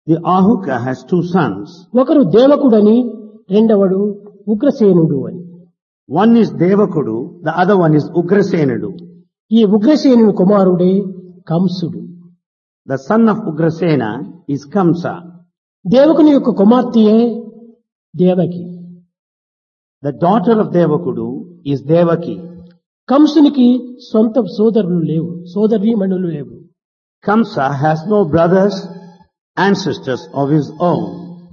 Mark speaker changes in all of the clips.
Speaker 1: The Ahuka has two sons.
Speaker 2: ఒకరు దేవకుడని రెండవడు ఉగ్రసేనుడు అని
Speaker 1: One is Devakudu, the other one is Ugrasenudu.
Speaker 2: ఈ ఉగ్రసేనుని కుమారుడే కంసుడు
Speaker 1: The son of Ugrasena is Kamsa.
Speaker 2: దేవకుని యొక్క కుమార్తెయే Devaki
Speaker 1: The daughter of Devakudu is Devaki.
Speaker 2: కంసునికి సొంత సోదరులు లేవు సోదరీమణులు లేవు
Speaker 1: Kamsa has no brothers and sisters of his own.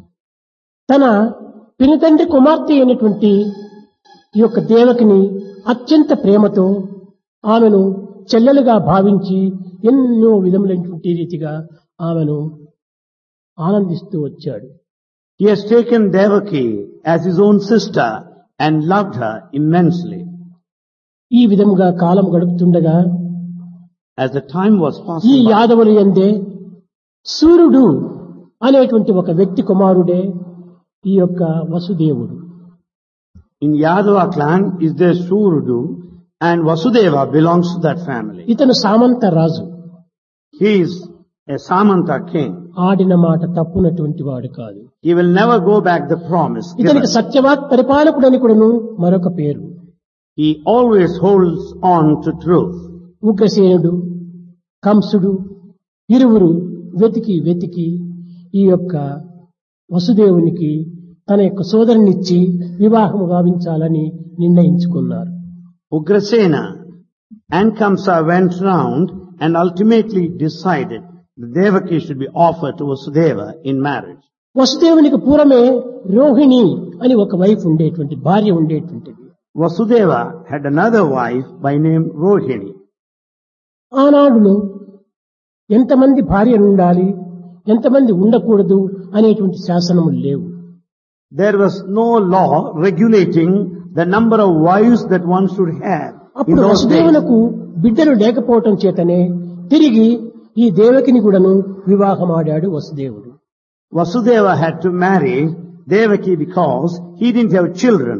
Speaker 2: తన పినతండ్రి కుమార్తె అయినటువంటి ఈ యొక్క దేవకిని అత్యంత ప్రేమతో ఆమెను చెల్లెలుగా భావించి ఎన్నో విధములైనటువంటి రీతిగా ఆమెను ఆనందిస్తూ వచ్చాడు
Speaker 1: He has taken Devaki as his own sister and loved her immensely.
Speaker 2: ఈ విధముగా కాలం గడుపుతుండగా
Speaker 1: As the time was
Speaker 2: ఈ
Speaker 1: passing by,
Speaker 2: యాదవులు ఎందే సూర్యుడు అనేటువంటి ఒక వ్యక్తి కుమారుడే ఈ యొక్క వసుదేవుడు
Speaker 1: in Yadava clan is there Surudu and Vasudeva belongs to that family.
Speaker 2: ఇతను సామంత రాజు
Speaker 1: He is a Samanta king.
Speaker 2: ఆడిన మాట తప్పునటువంటి వాడు కాదు
Speaker 1: He will never go back the promise given.
Speaker 2: ఇతనికి సత్యవాక్ పరిపాలకుడని కూడాను మరొక పేరు
Speaker 1: He always holds on to truth.
Speaker 2: ఉగ్రసేనుడు కంసుడు ఇరువురు వెతికి వెతికి ఈ యొక్క వసుదేవునికి తన యొక్క సోదరునిచ్చి వివాహము గావించాలని నిర్ణయించుకున్నారు
Speaker 1: Ugrasena and Kamsa went round and ultimately decided that Devaki should be offered to Vasudeva in marriage.
Speaker 2: వసుదేవునికి పూర్వమే రోహిణి అని ఒక వైఫ్ ఉండేటువంటి భార్య ఉండేటువంటిది
Speaker 1: Vasudeva had another wife by name Rohini.
Speaker 2: ఆనాడులో ఎంతమంది భార్యలు ఉండాలి ఎంతమంది ఉండకూడదు అనేటువంటి శాసనములు లేవు
Speaker 1: There was no law regulating the number of wives that one should have. In
Speaker 2: అప్పుడు
Speaker 1: those days,
Speaker 2: వసుదేవునకు బిడ్డలు లేకపోవటం చేతనే తిరిగి ఈ దేవకిని కూడాను వివాహమాడాడు వసుదేవుడు
Speaker 1: Vasudeva had to marry Devaki because he didn't have children.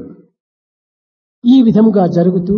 Speaker 2: ఈ విధంగా జరుగుతూ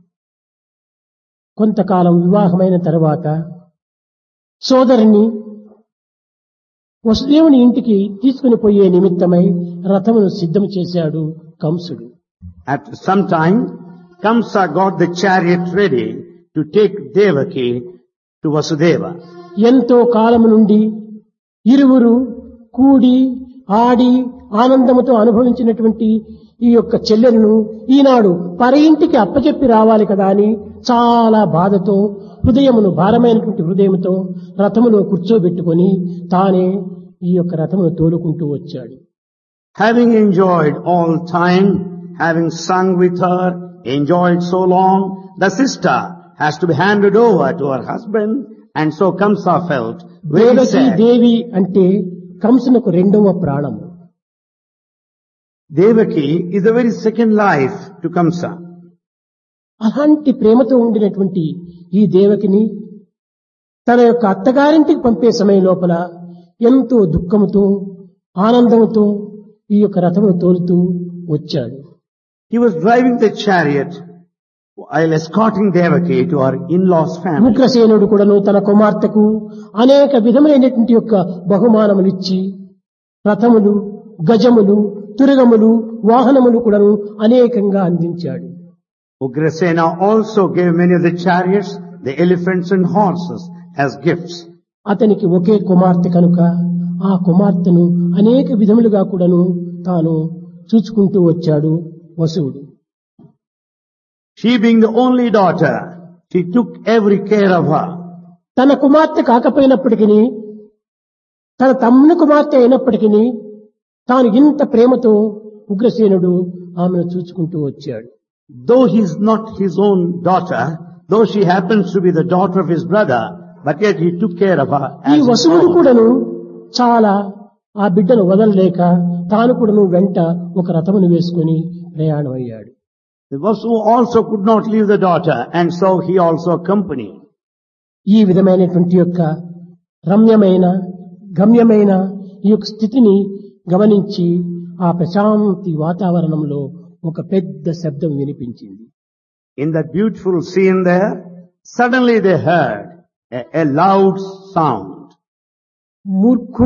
Speaker 2: కొంతకాలం వివాహమైన తర్వాత సోదరుని వసుదేవుని ఇంటికి తీసుకుని పోయే నిమిత్తమై రథమును సిద్ధం చేశాడు కంసుడు
Speaker 1: After some time, Kamsa got the chariot ready to take Devaki to Vasudeva.
Speaker 2: ఎంతో కాలము నుండి ఇరువురు కూడి ఆడి ఆనందముతో అనుభవించినటువంటి ఈ యొక్క చెల్లెలను ఈనాడు పరయింటికి అప్పచెప్పి రావాలి కదా అని చాలా బాధతో హృదయమును భారమైనటువంటి హృదయముతో రథములో కూర్చోబెట్టుకొని తానే ఈ యొక్క రథమును తోలుకుంటూ వచ్చాడు
Speaker 1: Having enjoyed all time, having sung with her, enjoyed so long, the sister has to be handed over to her husband and so Kamsa felt very
Speaker 2: Devaki
Speaker 1: sad.
Speaker 2: దేవి అంటే కంసునకు రెండవ ప్రాణము
Speaker 1: Devaki is the very second life to Kamsa.
Speaker 2: అలాంటి ప్రేమతో ఉండినటువంటి ఈ దేవకిని తన యొక్క అత్తగారింటికి పంపే సమయం లోపల ఎంతో దుఃఖముతో ఆనందంతో ఈ యొక్క రథమును తోలుతూ వచ్చాడు
Speaker 1: He was driving the chariot while escorting Devaki to her in-laws family.
Speaker 2: ఉగ్రసేనుడు కూడాను తన కుమార్తెకు అనేక విధములైనటువంటి యొక్క బహుమానములిచ్చి రథములు గజములు తురగములు వాహనములు కూడాను అనేకంగా అందించాడు
Speaker 1: Ugrasena also gave many of the chariots, the elephants and horses as gifts.
Speaker 2: అతనికి ఒకే కుమార్తె కనుక ఆ కుమార్తెను అనేక విధములుగా కూడాను తాను చూచుకుంటూ వచ్చాడు వసువుడు
Speaker 1: She being the only daughter, she took every care of her.
Speaker 2: తన కుమార్తె కాకపోయినప్పటికీ తన తమ్ముని కుమార్తె అయినప్పటికీ తాను ఇంత ప్రేమతో ఉగ్రసేనుడు ఆమెను చూచుకుంటూ వచ్చాడు
Speaker 1: Though he is not his own daughter, though she happens to be the daughter of his brother, but yet he took care of her
Speaker 2: ఈ
Speaker 1: as his
Speaker 2: వసువుడు
Speaker 1: own.
Speaker 2: కూడాను చాలా ఆ బిడ్డను వదలలేక తాను కూడాను వెంట ఒక రథమును వేసుకుని ప్రయాణం అయ్యాడు
Speaker 1: The Vasu also could not leave the daughter and so he also accompanied.
Speaker 2: ఈ విధమైనటువంటి యొక్క రమ్యమైన గమ్యమైన ఈ యొక్క స్థితిని గమనించి ఆ ప్రశాంతి వాతావరణంలో ఒక పెద్ద శబ్దం వినిపించింది
Speaker 1: In that beautiful scene there, suddenly they heard a, a loud sound.
Speaker 2: మూర్ఖుడు